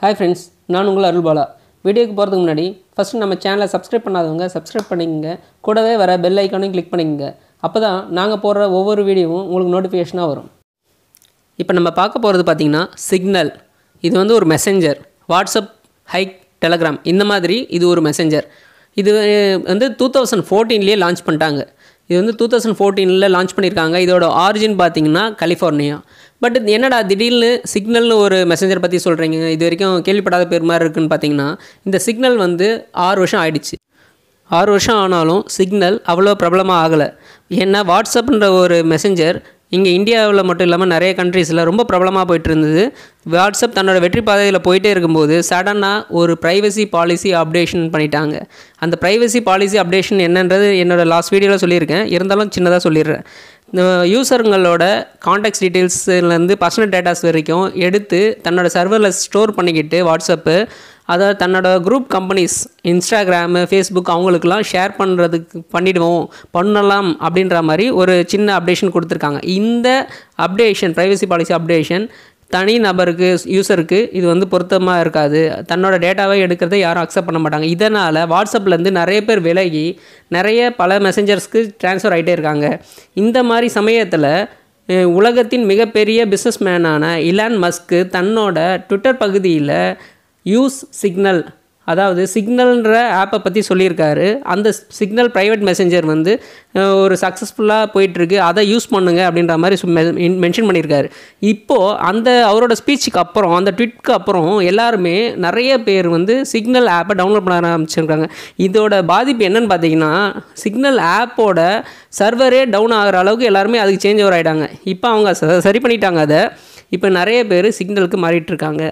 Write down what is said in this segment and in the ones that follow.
hi friends நான் உங்கள் அருள்பாலா வீடியோக்கு போகிறதுக்கு முன்னாடி ஃபஸ்ட்டு நம்ம சேனலை சப்ஸ்கிரைப் பண்ணாதவங்க சப்ஸ்கிரைப் பண்ணிக்கங்க கூடவே வர பெல் ஐக்கானையும் கிளிக் பண்ணிக்கங்க அப்போ தான் நாங்கள் போடுற ஒவ்வொரு வீடியோவும் உங்களுக்கு நோட்டிஃபிகேஷனாக வரும் இப்போ நம்ம பார்க்க போகிறது பார்த்திங்கன்னா சிக்னல் இது வந்து ஒரு மெசஞ்சர் வாட்ஸ்அப் ஹைக் டெலகிராம் இந்த மாதிரி இது ஒரு மெசஞ்சர் இது வந்து டூ தௌசண்ட் ஃபோர்டீன்லேயே லான்ச் பண்ணிட்டாங்க இது வந்து டூ தௌசண்ட் ஃபோர்டீனில் லான்ச் பண்ணியிருக்காங்க இதோட ஆரிஜின் பார்த்தீங்கன்னா கலிஃபோர்னியா பட் இது என்னடா திடீர்னு சிக்னல்னு ஒரு மெசஞ்சர் பற்றி சொல்கிறீங்க இது வரைக்கும் கேள்விப்படாத பேர் மாதிரி இருக்குன்னு பார்த்தீங்கன்னா இந்த சிக்னல் வந்து ஆறு வருஷம் ஆயிடுச்சு ஆறு வருஷம் ஆனாலும் சிக்னல் அவ்வளோ பிரபலமாக ஆகலை ஏன்னா வாட்ஸ்அப்ன்ற ஒரு மெசஞ்சர் இங்கே இந்தியாவில் மட்டும் இல்லாமல் நிறைய கண்ட்ரீஸில் ரொம்ப பிரபலமாக போயிட்டு இருந்தது வாட்ஸ்அப் தன்னோட வெற்றி பாதையில் போயிட்டே இருக்கும்போது சடனாக ஒரு ப்ரைவசி பாலிசி அப்டேஷன் பண்ணிட்டாங்க அந்த ப்ரைவசி பாலிசி அப்டேஷன் என்னன்றது என்னோடய லாஸ்ட் வீடியோவில் சொல்லியிருக்கேன் இருந்தாலும் சின்னதாக சொல்லிடுறேன் இந்த யூசருங்களோட காண்டாக்ட்ஸ் டீட்டெயில்ஸ்லேருந்து பர்சனல் டேட்டாஸ் வரைக்கும் எடுத்து தன்னோட சர்வரில் ஸ்டோர் பண்ணிக்கிட்டு வாட்ஸ்அப்பு அதை தன்னோட குரூப் கம்பெனிஸ் இன்ஸ்டாகிராமு ஃபேஸ்புக் அவங்களுக்குலாம் ஷேர் பண்ணுறதுக்கு பண்ணிடுவோம் பண்ணலாம் அப்படின்ற மாதிரி ஒரு சின்ன அப்டேஷன் கொடுத்துருக்காங்க இந்த அப்டேஷன் ப்ரைவசி பாலிசி அப்டேஷன் தனி நபருக்கு யூசருக்கு இது வந்து பொருத்தமாக இருக்காது தன்னோட டேட்டாவை எடுக்கிறத யாரும் அக்செப்ட் பண்ண மாட்டாங்க இதனால் வாட்ஸ்அப்லேருந்து நிறைய பேர் விலகி நிறைய பல மெசஞ்சர்ஸ்க்கு ட்ரான்ஸ்ஃபர் ஆகிட்டே இருக்காங்க இந்த மாதிரி சமயத்தில் அஹ், உலகத்தின் மிகப்பெரிய பிஸ்னஸ் மேனான இலான் மஸ்க்கு தன்னோட ட்விட்டர் பகுதியில் யூஸ் சிக்னல் அதாவது சிக்னல்ன்ற ஆப்பை பற்றி சொல்லியிருக்காரு அந்த சிக்னல் ப்ரைவேட் மெசஞ்சர் வந்து அஹ், ஒரு சக்ஸஸ்ஃபுல்லாக போயிட்டுருக்கு அதை யூஸ் பண்ணுங்க அப்படின்ற மாதிரி மென்ஷன் பண்ணியிருக்காரு இப்போது அந்த அவரோட ஸ்பீச்சுக்கு அப்புறம் அந்த ட்விட்க்கு அப்புறம் எல்லாருமே நிறைய பேர் வந்து சிக்னல் ஆப்பை டவுன்லோட் பண்ண ஆரம்பிச்சிருக்காங்க இதோட பாதிப்பு என்னன்னு பார்த்தீங்கன்னா சிக்னல் ஆப்போட சர்வரே டவுன் ஆகிற அளவுக்கு எல்லாருமே அதுக்கு சேஞ்ச் ஓவர் ஆகிட்டாங்க இப்போ அவங்க ச- சரி பண்ணிட்டாங்க அதை இப்போ நிறைய பேர் சிக்னலுக்கு மாறிட்டு இருக்காங்க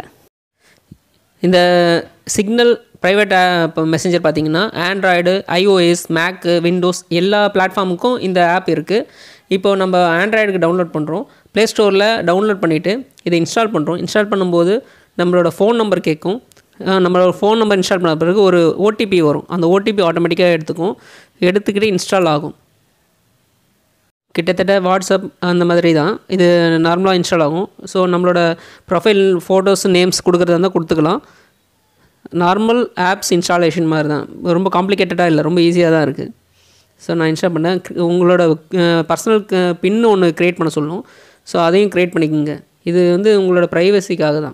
இந்த சிக்னல் ப்ரைவேட் இப்போ மெசஞ்சர் பார்த்தீங்கன்னா ஆண்ட்ராய்டு ஐஓஎஸ் மேக்கு விண்டோஸ் எல்லா பிளாட்ஃபார்முக்கும் இந்த ஆப் இருக்குது இப்போ நம்ம ஆண்ட்ராய்டுக்கு டவுன்லோட் பண்ணுறோம் ப்ளே ஸ்டோரில் டவுன்லோட் பண்ணிவிட்டு இதை இன்ஸ்டால் பண்ணுறோம் இன்ஸ்டால் பண்ணும்போது நம்மளோட ஃபோன் நம்பர் கேட்கும் அஹ் நம்மளோட ஃபோன் நம்பர் இன்ஸ்டால் பண்ண பிறகு ஒரு ஓடிபி வரும் அந்த ஓடிபி ஆட்டோமேட்டிக்காக எடுத்துக்கும் எடுத்துக்கிட்டு இன்ஸ்டால் ஆகும் கிட்டத்தட்ட வாட்ஸ்அப் அந்த மாதிரி தான் இது நார்மலாக இன்ஸ்டால் ஆகும் ஸோ நம்மளோட ப்ரொஃபைல் ஃபோட்டோஸ் நேம்ஸ் கொடுக்குறதா இருந்தால் கொடுத்துக்கலாம் நார்மல் ஆப்ஸ் இன்ஸ்டாலேஷன் மாதிரி தான் ரொம்ப காம்ப்ளிகேட்டடாக இல்லை ரொம்ப ஈஸியாக தான் இருக்குது ஸோ நான் இன்ஸ்டால் பண்ணேன் க்- உங்களோட பர்சனல் பின் ஒன்று க்ரியேட் பண்ண சொல்லும் ஸோ அதையும் க்ரியேட் பண்ணிக்கோங்க இது வந்து உங்களோட ப்ரைவசிக்காக தான்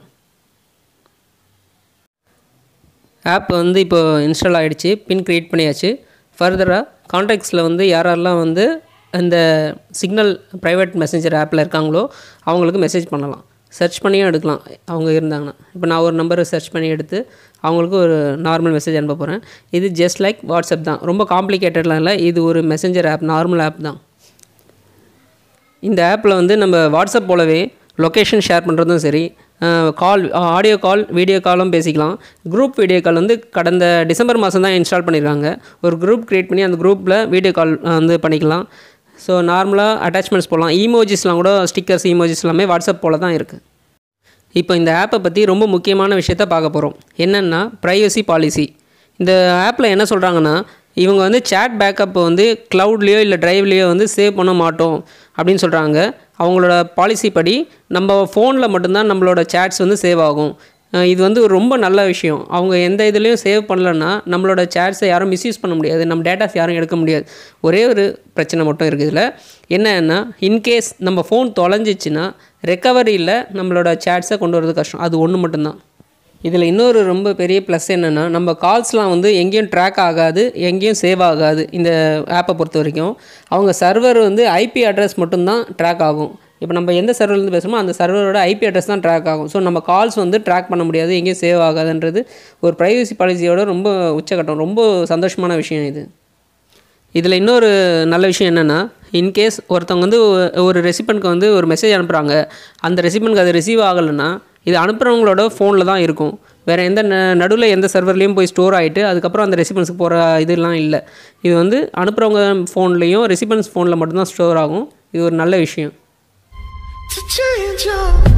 ஆப் வந்து இப்போ இன்ஸ்டால் ஆகிடுச்சு பின் க்ரியேட் பண்ணியாச்சு ஃபர்தராக கான்டாக்ட்ஸில் வந்து யாரெல்லாம் வந்து அந்த சிக்னல் ப்ரைவேட் மெசேஞ்சர் ஆப்பில் இருக்காங்களோ அவங்களுக்கு மெசேஜ் பண்ணலாம் சர்ச் பண்ணியும் எடுக்கலாம் அவங்க இருந்தாங்கன்னா இப்போ நான் ஒரு நம்பரை சர்ச் பண்ணி எடுத்து அவங்களுக்கு ஒரு நார்மல் மெசேஜ் அனுப்ப போகிறேன் இது ஜஸ்ட் லைக் வாட்ஸ்அப் தான் ரொம்ப காம்ப்ளிகேட்டட்லாம் இல்லை இது ஒரு மெசேஞ்சர் ஆப் நார்மல் ஆப் தான் இந்த ஆப்பில் வந்து நம்ம வாட்ஸ்அப் போலவே லொக்கேஷன் ஷேர் பண்ணுறதும் சரி கால் ஆடியோ கால் வீடியோ காலும் பேசிக்கலாம் குரூப் வீடியோ கால் வந்து கடந்த டிசம்பர் மாதம் தான் இன்ஸ்டால் பண்ணியிருக்காங்க ஒரு குரூப் க்ரியேட் பண்ணி அந்த குரூப்பில் வீடியோ கால் வந்து பண்ணிக்கலாம் ஸோ நார்மலாக அட்டாச்மெண்ட்ஸ் போடலாம் ஈமோஜிஸ்லாம் கூட ஸ்டிக்கர்ஸ் ஈமோஜிஸ் எல்லாமே வாட்ஸ்அப் போல தான் இருக்குது இப்போ இந்த ஆப்பை பற்றி ரொம்ப முக்கியமான விஷயத்த பார்க்க போகிறோம் என்னென்னா ப்ரைவசி பாலிசி இந்த ஆப்பில் என்ன சொல்கிறாங்கன்னா இவங்க வந்து சேட் பேக்கப் வந்து க்ளவுட்லேயோ இல்லை ட்ரைவ்லேயோ வந்து சேவ் பண்ண மாட்டோம் அப்படின்னு சொல்கிறாங்க அவங்களோட பாலிசி படி நம்ம ஃபோனில் மட்டும்தான் நம்மளோட சேட்ஸ் வந்து சேவ் ஆகும் அஹ் இது வந்து ஒரு ரொம்ப நல்ல விஷயம் அவங்க எந்த இதுலேயும் சேவ் பண்ணலன்னா நம்மளோட சேட்ஸை யாரும் மிஸ்யூஸ் பண்ண முடியாது நம்ம டேட்டாஸ் யாரும் எடுக்க முடியாது ஒரே ஒரு பிரச்சனை மட்டும் இருக்குது இதில் என்னன்னா இன்கேஸ் நம்ம ஃபோன் தொலைஞ்சிச்சுன்னா ரெக்கவரியில் நம்மளோட சேட்ஸை கொண்டு வரது கஷ்டம் அது ஒன்று மட்டும்தான் இதில் இன்னொரு ரொம்ப பெரிய ப்ளஸ் என்னென்னா நம்ம கால்ஸ்லாம் வந்து எங்கேயும் ட்ராக் ஆகாது எங்கேயும் சேவ் ஆகாது இந்த ஆப்பை பொறுத்த வரைக்கும் அவங்க சர்வர் வந்து ஐபி அட்ரஸ் மட்டும்தான் ட்ராக் ஆகும் இப்போ நம்ம எந்த சர்வர்லேருந்து பேசுகிறோமோ அந்த சர்வரோட ஐபி அட்ரஸ் தான் ட்ராக் ஆகும் ஸோ நம்ம கால்ஸ் வந்து ட்ராக் பண்ண முடியாது எங்கேயும் சேவ் ஆகாதுன்றது ஒரு ப்ரைவசி பாலிசியோட ரொம்ப உச்சகட்டம் ரொம்ப சந்தோஷமான விஷயம் இது இதில் இன்னொரு நல்ல விஷயம் என்னென்னா இன்கேஸ் ஒருத்தவங்க வந்து ஒ- ஒரு ரெசிபெண்ட்க்கு வந்து ஒரு மெசேஜ் அனுப்புகிறாங்க அந்த ரெசிபெண்ட்க்கு அது ரிசீவ் ஆகலைன்னா இது அனுப்புகிறவங்களோட ஃபோனில் தான் இருக்கும் வேறு எந்த நடுவில் எந்த சர்வர்லேயும் போய் ஸ்டோர் ஆகிட்டு அதுக்கப்புறம் அந்த ரெசிபென்ஸுக்கு போகிற இதெல்லாம் இல்லை இது வந்து அனுப்புகிறவங்க ஃபோன்லேயும் ரெசிபென்ஸ் ஃபோனில் மட்டும்தான் ஸ்டோர் ஆகும் இது ஒரு நல்ல விஷயம் to change your